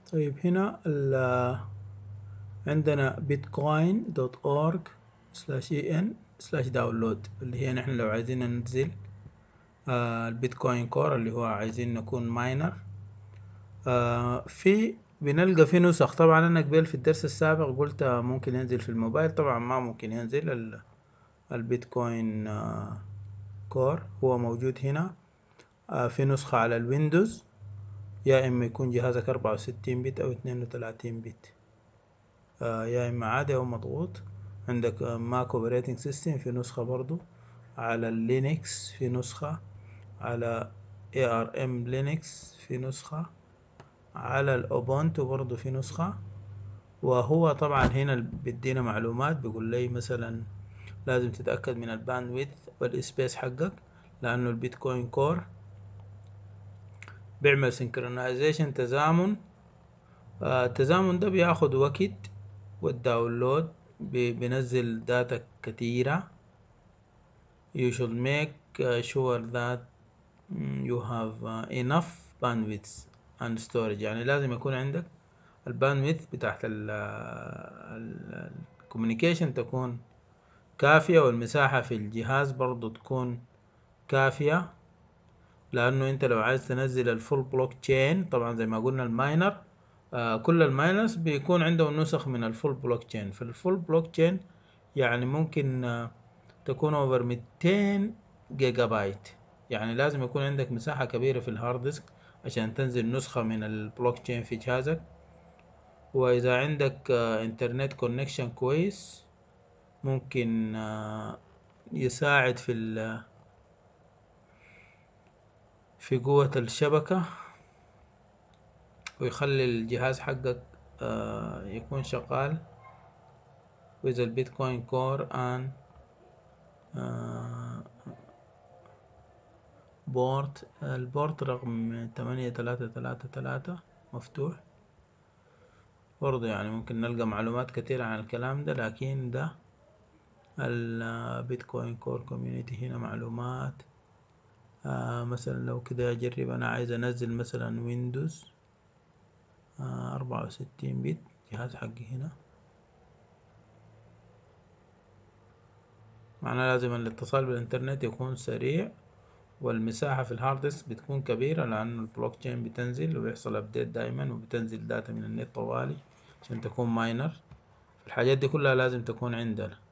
طيب هنا ال عندنا bitcoin دوت org سلاش ان سلاش داونلود اللي هي نحن لو عايزين ننزل آه البيتكوين كور اللي هو عايزين نكون ماينر آه في بنلقى في نسخ طبعا انا قبل في الدرس السابق قلت ممكن ينزل في الموبايل طبعا ما ممكن ينزل ال- البيتكوين آه كور هو موجود هنا آه في نسخة على الويندوز يا اما يكون جهازك اربعة وستين بت او اتنين وتلاتين بت آه يا اما عادي او مضغوط عندك ماك اوبريتنج سيستم في نسخة برضو على اللينكس في نسخة على ARM لينكس في نسخة على الأوبونتو برضو في نسخة وهو طبعا هنا بيدينا معلومات بيقول لي مثلا لازم تتأكد من الباندويث والسبيس حقك لأنه البيتكوين كور بيعمل سنكرونايزيشن تزامن آه، التزامن ده بياخد وقت والداونلود بي- بينزل داتا كتيرة you should make uh, sure that mm, you have uh, enough bandwidth and storage يعني لازم يكون عندك الباندويث بتاعت الكوميونيكيشن تكون كافية والمساحة في الجهاز برضو تكون كافية لأنه أنت لو عايز تنزل الفول بلوك تشين طبعا زي ما قلنا الماينر آه كل الماينرز بيكون عندهم نسخ من الفول بلوك تشين فالفول بلوك تشين يعني ممكن آه تكون اوفر 200 جيجا بايت يعني لازم يكون عندك مساحة كبيرة في الهارد ديسك عشان تنزل نسخة من البلوك تشين في جهازك وإذا عندك آه انترنت كونكشن كويس ممكن آه يساعد في ال في قوة الشبكة ويخلي الجهاز حقك آه يكون شغال with البيتكوين كور and آه بورت البورت رقم تمانية تلاتة تلاتة تلاتة مفتوح برضه يعني ممكن نلقى معلومات كتيرة عن الكلام ده لكن ده البيتكوين كور كوميونيتي هنا معلومات آه مثلا لو كده اجرب انا عايز انزل مثلا ويندوز أربعة وستين بت جهاز حقي هنا معناه لازم الاتصال بالإنترنت يكون سريع والمساحة في الهارد ديسك بتكون كبيرة لأنه البلوك تشين بتنزل وبيحصل أبديت دايما وبتنزل داتا من النت طوالي عشان تكون ماينر الحاجات دي كلها لازم تكون عندنا